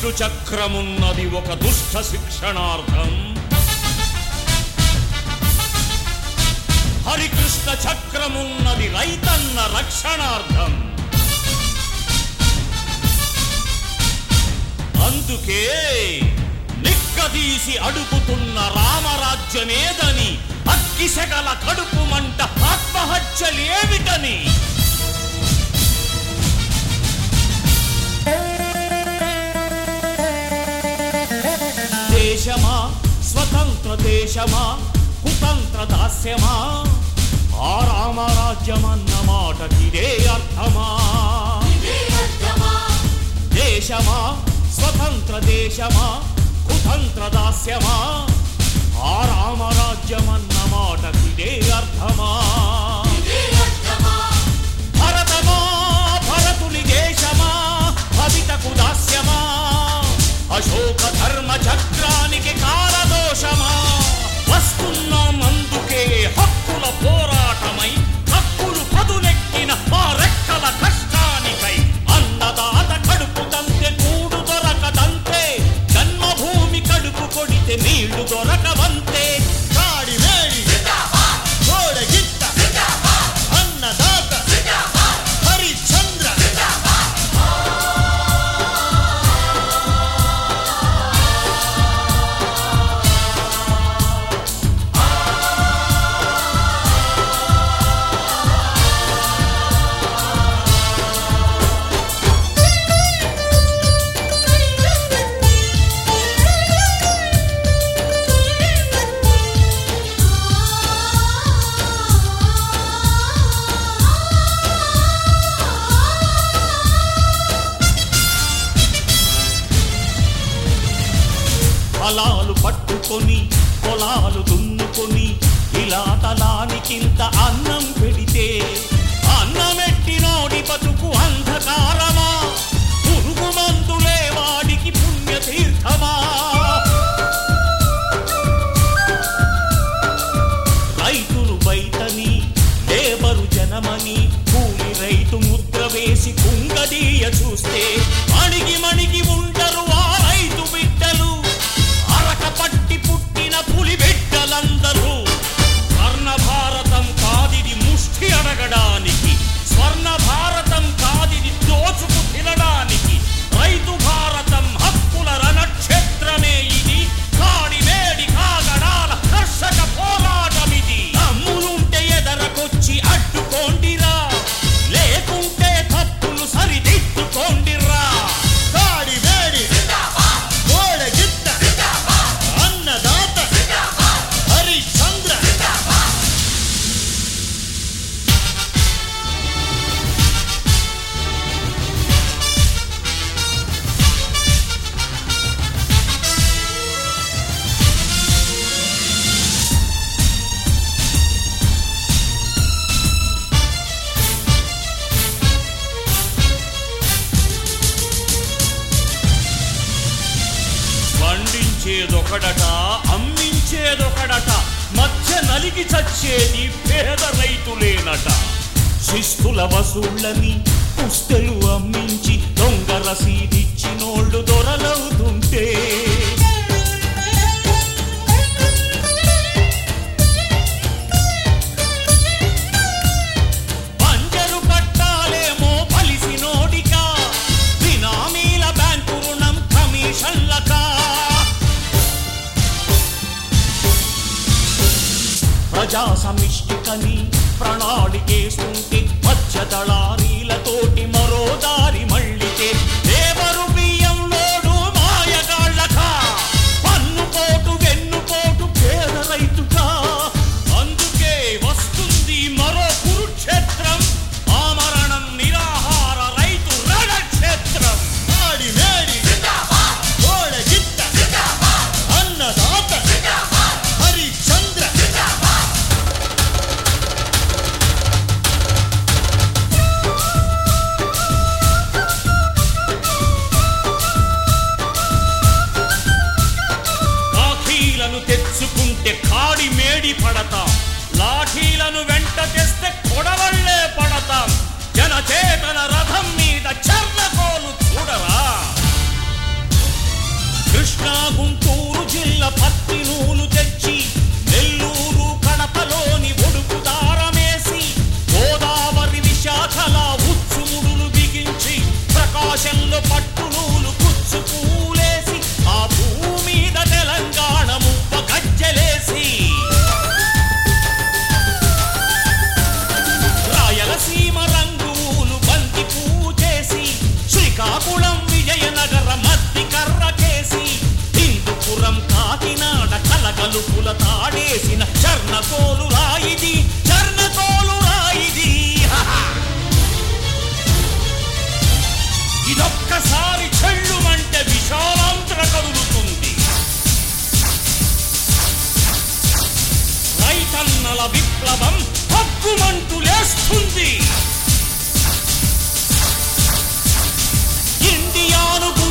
విష్ణు చక్రమున్నది ఒక దుష్ట శిక్షణార్థం హరికృష్ణ చక్రమున్నది రైతన్న రక్షణార్థం అందుకే నిక్కదీసి అడుగుతున్న రామరాజ్యమేదని అగ్గిసెగల కడుపు మంట ఆత్మహత్యలేమిటని దేశమా స్వతంత్ర దేశమా కుతంత్ర దాస్యమా ఆ రామరాజ్యమన్న మాటకిదే అర్థమా దేశమా స్వతంత్ర దేశమా కుతంత్ర దాస్యమా ఆ రామరాజ్యమన్న మాటకిదే అర్థమా భరతమా భరతుని దేశమా భవితకు దాస్యమా అశోక ధర్మ చక్రానికి కాలదోషమా వస్తున్నాం అందుకే హక్కుల పోరాటమై హక్కులు పదునెక్కిన మా రెక్కల కష్టానికై అన్నదాత కడుపు తంతే కూడు దొరకదంతే జన్మభూమి కడుపు కొడితే నీళ్లు దొరకవంతే కాడి వేడి గోడగిత్త అన్నదాత హరిచంద్ర ఫలాలు పట్టుకొని పొలాలు దున్నుకొని ఇలా తలానికింత అన్నం పెడితే అన్నమెట్టినోడి బతుకు అంధకారమా పురుగు మందులే వాడికి పుణ్యతీర్థమా రైతులు బయటని లేబరు జనమని కూలి రైతు ముద్ర వేసి కుంగదీయ చూస్తే అణిగి మణిగి ఉండరు ఆ రైతు బిడ్డలు అరక పట్టి పుట్టిన పులి బిడ్డలందరూ స్వర్ణ భారతం కాదిది ముష్టి అడగడానికి స్వర్ణ భారతం కాదిది దోచుకు తినడానికి రైతు భారతం హక్కుల రణక్షేత్రమే ఇది కాడి వేడి కాగడాల కర్షక పోరాటమిది అమ్ములుంటే ఎదరకొచ్చి అడ్డుకోండిరా లేకుంటే తప్పులు సరిదిద్దుకోండిరా కాడి వేడి గోడగిత్త అన్నదాత హరిచంద్ర పండించేదొకడట అమ్మించేదొకడట మధ్య నలిగి చచ్చేది పేద రైతులేనట శిస్తుల వసూళ్ళని పుస్తలు అమ్మించి దొంగ రసీదిచ్చినోళ్ళు దొరలవుతుంటే పంజరు కట్టాలేమో పలిసినోడికా బినామీల బ్యాంకు రుణం కమిషన్లకా ప్రజా సమిష్టికని ప్రణాళికేస్తుంటే మధ్య దళారీలతోటి మరో దారి మళ్ళితే దేవరు బియ్యం లోడు మాయగాళ్ళకా పన్ను పోటు వెన్ను పోటు పేద రైతుకా అందుకే వస్తుంది మరో కురుక్షేత్రం ఆమరణం నిరాహార రైతు రణక్షేత్రం ఆడి వేడి గోడగిత్త అన్నదాత హరిచంద్ర లాఠీలను తెచ్చుకుంటే కాడి మేడి పడతాం లాఠీలను వెంట తెస్తే కొడవళ్ళే పడతాం జనచేతన రథం మీద చర్లకోలు చూడరా కృష్ణా గుంటూరు జిల్లా పత్తి నూలు తెచ్చి నెల్లూరు కడపలోని ఒడుకు దారమేసి గోదావరి విశాఖల ఉచ్చుముడులు బిగించి ప్రకాశంలో పట్టు నూలు కుచ్చు పూలేసి ఆ భూమి మీద తెలంగాణ ముప్ప గజ్జలేసి రాయలసీమ రంగులు బంతి పూచేసి శ్రీకాకుళం విజయనగర మద్ది కర్రకేసి హిందుపురం కాకినాడ కలగలుపుల తాడేసిన చర్ణకోలు రాయిది చర్ణకోలు రాయిది ఇదొక్కసారి చెల్లుమంటే విశాలాంతర కదులుతుంది రైతన్నల విప్లవం హక్కుమంటూ లేస్తుంది ఇండియాను